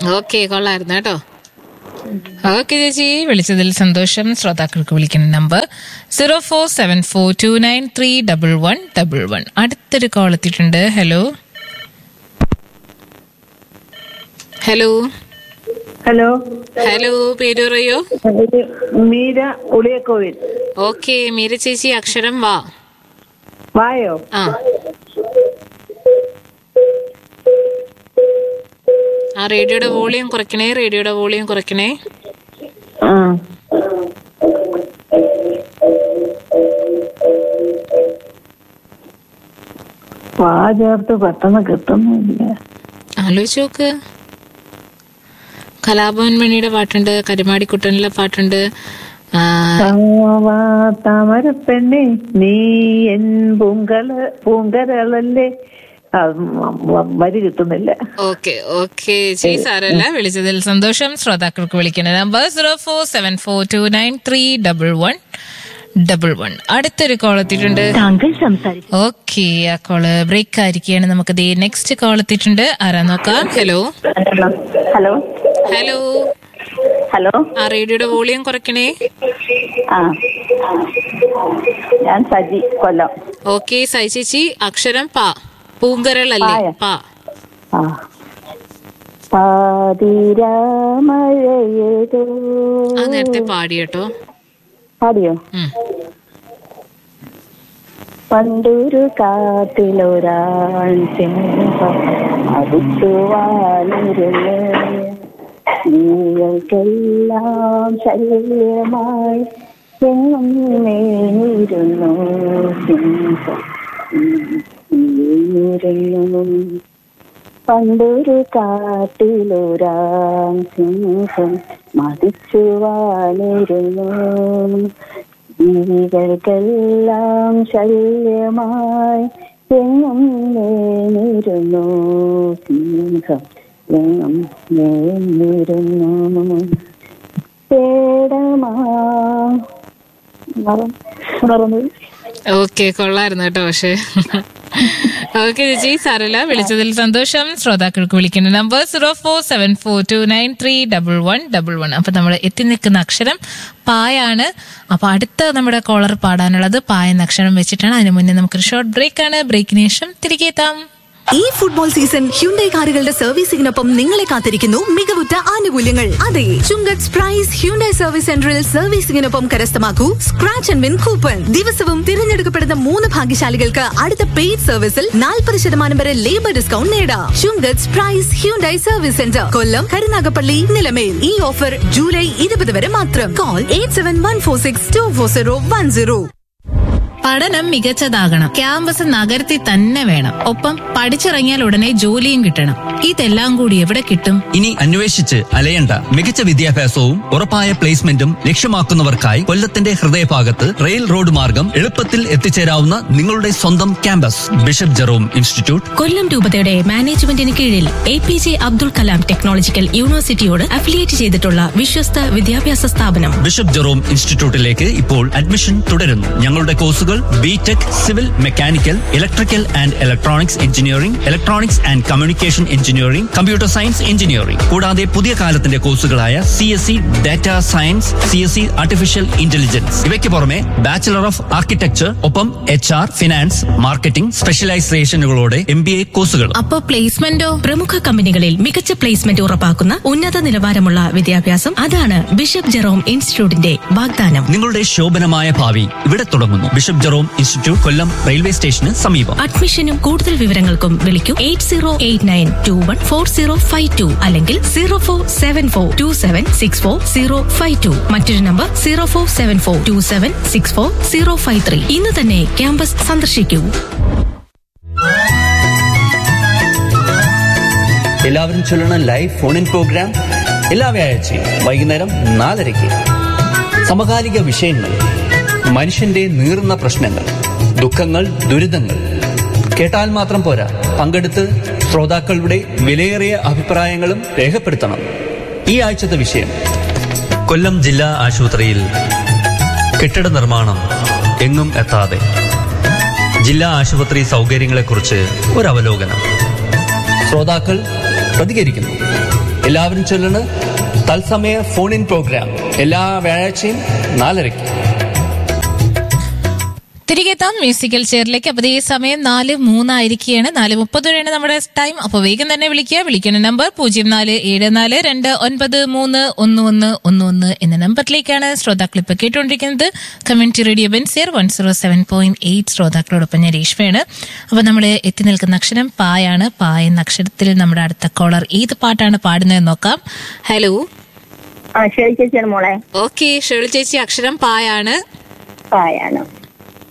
Okay കൊള്ളായിരുന്നു കേട്ടോ okay ചേച്ചി വിളിച്ചതിൽ സന്തോഷം ശ്രോതാക്കൾക്ക് വിളിക്കുന്ന number zero four seven four two nine three double one double one അടുത്തൊരു കോൾ എത്തിയിട്ടുണ്ട് ഹലോ ഹലോ ഹലോ ഹലോ പേര് പറയോ ഇത് മീര ഉളിയക്കോവിൽ ഓക്കെ മീര ചേച്ചി അക്ഷരം വാ വായോ ആ ആ റേഡിയോയുടെ വോളിയം കുറയ്ക്കണേ റേഡിയോയുടെ വോളിയം കുറയ്ക്കണേ ആ വാ ചേർത്ത് പെട്ടെന്ന് കിട്ടുന്നില്ല ആലോചിച്ച് നോക്ക് കലാഭവൻ മണിയുടെ പാട്ടുണ്ട് കരിമാടിക്കുട്ടനിലെ പാട്ടുണ്ട് ആ, വാ താമര പെണ്ണെ നീ എൻ പൂങ്കല പൂങ്കരളല്ലേ ആ, വ- വരി കിട്ടുന്നില്ല ഓക്കെ ഓക്കെ ചേച്ചി സാരല്ല വിളിച്ചതിൽ സന്തോഷം ശ്രോതാക്കൾക്ക് വിളിക്കുന്ന number zero four seven four two nine three double one double one അടുത്തൊരു കോൾ എത്തിയിട്ടുണ്ട് താങ്കൾ സംസാരിക്കും ഓക്കെ ആ കോള് ബ്രേക്ക് ആയിരിക്കുകയാണ് നമുക്ക് ദേ നെക്സ്റ്റ് കോൾ എത്തിയിട്ടുണ്ട് ആരാ നോക്കാം ഹലോ ഹലോ ഹലോ ഹലോ ആ റേഡിയോയുടെ വോളിയം കുറയ്ക്കണേ ആ ഞാൻ സജി കൊല്ലം ഓക്കെ സൈ ചേച്ചി അക്ഷരം പാ പൂങ്കരളല്ലേ പായ. പാ ആ പാതിരാമഴയേതോ ആ നേരത്തെ പാടി കേട്ടോ പാടിയോ ഉം. പണ്ടൊരു കാട്ടിലൊരാൾ സിംഹം അടിച്ചു വാനിരുന്ന് നീകൾക്കെല്ലാം ശരീരമായി എങ്ങും നേരിരുന്നു സിംഹം നേരിരുന്നു പണ്ടൊരു കാട്ടിലൊരാൾ സിംഹം മതിച്ചു വാനിരുന്നു ജീവികൾക്കെല്ലാം ശല്യമായി എങ്ങും നേരിരുന്നു സിംഹം എങ്ങും നേരിരുന്നു പേടമാ മറന്നു മറന്നു ഓക്കെ കൊള്ളായിരുന്നു കേട്ടോ പക്ഷേ ഓക്കെ ചേച്ചി സാരല്ല വിളിച്ചതിൽ സന്തോഷം ശ്രോതാക്കൾക്ക് വിളിക്കുന്ന number zero four seven four two nine three double one double one അപ്പൊ നമ്മൾ എത്തി നിൽക്കുന്ന അക്ഷരം പായാണ് അപ്പൊ അടുത്ത നമ്മുടെ കോളർ പാടാനുള്ളത് പായ എന്ന അക്ഷരം വെച്ചിട്ടാണ് അതിന് മുന്നേ നമുക്കൊരു ഷോർട്ട് ബ്രേക്ക് ആണ് ബ്രേക്കിന് ശേഷം തിരികെ എത്താം ഈ ഫുട്ബോൾ സീസൺ ഹ്യുണ്ടൈ കാറുകളുടെ സർവീസിംഗിനൊപ്പം നിങ്ങളെ കാത്തിരിക്കുന്നു മികവുറ്റ ആനുകൂല്യങ്ങൾ അതെ ചുങ്കത്ത് പ്രൈസ് ഹ്യുണ്ടൈ സർവീസ് സെന്ററിൽ സർവീസിംഗിനൊപ്പം കരസ്ഥമാക്കൂ സ്ക്രാച്ച് ആൻഡ് വിൻ കൂപ്പൺ ദിവസവും തിരഞ്ഞെടുക്കപ്പെടുന്ന മൂന്ന് ഭാഗ്യശാലികൾക്ക് അടുത്ത പെയ്ഡ് സർവീസിൽ നാൽപ്പത് ശതമാനം വരെ ലേബർ ഡിസ്കൗണ്ട് നേടാം Chungath Prize Hyundai service centre Kollam Karunagappally Nilamel ഈ ഓഫർ ജൂലൈ ഇരുപത് വരെ മാത്രം call eight seven one four six two four zero one zero പഠനം മികച്ചതാകണം ക്യാമ്പസ് നഗരത്തിൽ തന്നെ വേണം ഒപ്പം പഠിച്ചിറങ്ങിയാൽ ഉടനെ ജോലിയും കിട്ടണം ഇതെല്ലാം കൂടി എവിടെ കിട്ടും ഇനി അന്വേഷിച്ച് അലയണ്ട മികച്ച വിദ്യാഭ്യാസവും ഉറപ്പായ പ്ലേസ്മെന്റും ലക്ഷ്യമാക്കുന്നവർക്കായി കൊല്ലത്തിന്റെ ഹൃദയഭാഗത്ത് റെയിൽ റോഡ് മാർഗം എളുപ്പത്തിൽ എത്തിച്ചേരാവുന്ന നിങ്ങളുടെ സ്വന്തം campus bishop Jerome institute Kollam രൂപതയുടെ മാനേജ്മെന്റിന് കീഴിൽ A P J Abdul Kalam technological യൂണിവേഴ്സിറ്റിയോട് അഫിലിയേറ്റ് ചെയ്തിട്ടുള്ള വിശ്വസ്ത വിദ്യാഭ്യാസ സ്ഥാപനം ബിഷപ്പ് ജെറോം ഇൻസ്റ്റിറ്റ്യൂട്ടിലേക്ക് ഇപ്പോൾ അഡ്മിഷൻ തുടരുന്നു ഞങ്ങളുടെ കോഴ്സുകൾ B tech civil mechanical electrical and electronics engineering electronics and communication engineering computer science engineering കൂടാതെ പുതിയ കാലത്തിന്റെ കോഴ്സുകളായ C S C data science C S C artificial intelligence ഇവയ്ക്ക് പുറമെ ബാച്ചിലർ ഓഫ് ആർക്കിടെക്ചർ ഒപ്പം എച്ച് ആർ ഫിനാൻസ് മാർക്കറ്റിംഗ് സ്പെഷ്യലൈസേഷനുകളോടെ M B A കോഴ്സുകളും അപ്പോ പ്ലേസ്മെന്റോ പ്രമുഖ കമ്പനികളിൽ മികച്ച പ്ലേസ്മെന്റ് ഉറപ്പാക്കുന്ന ഉന്നത നിലവാരമുള്ള വിദ്യാഭ്യാസം അതാണ് ബിഷപ്പ് ജെറോം ഇൻസ്റ്റിറ്റ്യൂട്ടിന്റെ വാഗ്ദാനം നിങ്ങളുടെ ശോഭനമായ ഭാവി ഇവിടെ തുടങ്ങുന്നു bishop Jerome institute Kollam railway സ്റ്റേഷന് സമീപം അഡ്മിഷനും കൂടുതൽ വിവരങ്ങൾക്കും വിളിക്കൂ eight zero eight nine two one four zero five two അല്ലെങ്കിൽ zero four seven four two seven six four zero five two മറ്റൊരു number zero four seven four two seven six four zero five three ഇന്ന് തന്നെ campus സന്ദർശിക്കൂ എല്ലാവരും ചൊല്ലണ live phone in programme എല്ലാ വ്യാഴാഴ്ചയും വൈകുന്നേരം നാലരയ്ക്ക് സമകാലിക വിഷയങ്ങൾ മനുഷ്യന്റെ നീറുന്ന പ്രശ്നങ്ങൾ ദുഃഖങ്ങൾ ദുരിതങ്ങൾ കേട്ടാൽ മാത്രം പോരാ പങ്കെടുത്ത് ശ്രോതാക്കളുടെ വിലയേറിയ അഭിപ്രായങ്ങളും രേഖപ്പെടുത്തണം ഈ ആഴ്ചത്തെ വിഷയം കൊല്ലം ജില്ലാ ആശുപത്രിയിൽ കെട്ടിട നിർമ്മാണം എങ്ങും എത്താതെ ജില്ലാ ആശുപത്രി സൗകര്യങ്ങളെക്കുറിച്ച് ഒരു അവലോകനം ശ്രോതാക്കൾ പ്രതികരിക്കുന്നു എല്ലാവരും ചൊല്ലണ് തത്സമയ ഫോൺ ഇൻ പ്രോഗ്രാം എല്ലാ വ്യാഴാഴ്ചയും നാലരയ്ക്ക് തിരികെ എത്താം മ്യൂസിക്കൽ ചെയറിലേക്ക് അപ്പോൾ ഈ സമയം നാല് മൂന്നായിരിക്കുകയാണ് നാല് മുപ്പത് വരെയാണ് നമ്മുടെ ടൈം അപ്പോൾ വേഗം തന്നെ വിളിക്കുക വിളിക്കുന്ന നമ്പർ പൂജ്യം നാല് ഏഴ് നാല് രണ്ട് ഒൻപത് മൂന്ന് ഒന്ന് ഒന്ന് ഒന്ന് ഒന്ന് എന്ന നമ്പറിലേക്കാണ് ശ്രോതാക്കൾ ഇപ്പോൾ കേട്ടുകൊണ്ടിരിക്കുന്നത് കമ്മ്യൂണിറ്റി റേഡിയോ ബെൻസിയർ one zero seven point eight ശ്രോതാക്കളോടൊപ്പം ഞാൻ രേഷ്മയാണ് അപ്പോൾ നമ്മൾ എത്തി നിൽക്കുന്ന അക്ഷരം പായാണ് പാ എന്ന അക്ഷരത്തിൽ നമ്മുടെ അടുത്ത കോളർ ഏത് പാട്ടാണ് പാടുന്നത് നോക്കാം ഹലോ ആ ശരി ചേച്ചിയാണ് മോളെ ഓക്കെ ഷേളി ചേച്ചി അക്ഷരം പായാണ് പായാണ്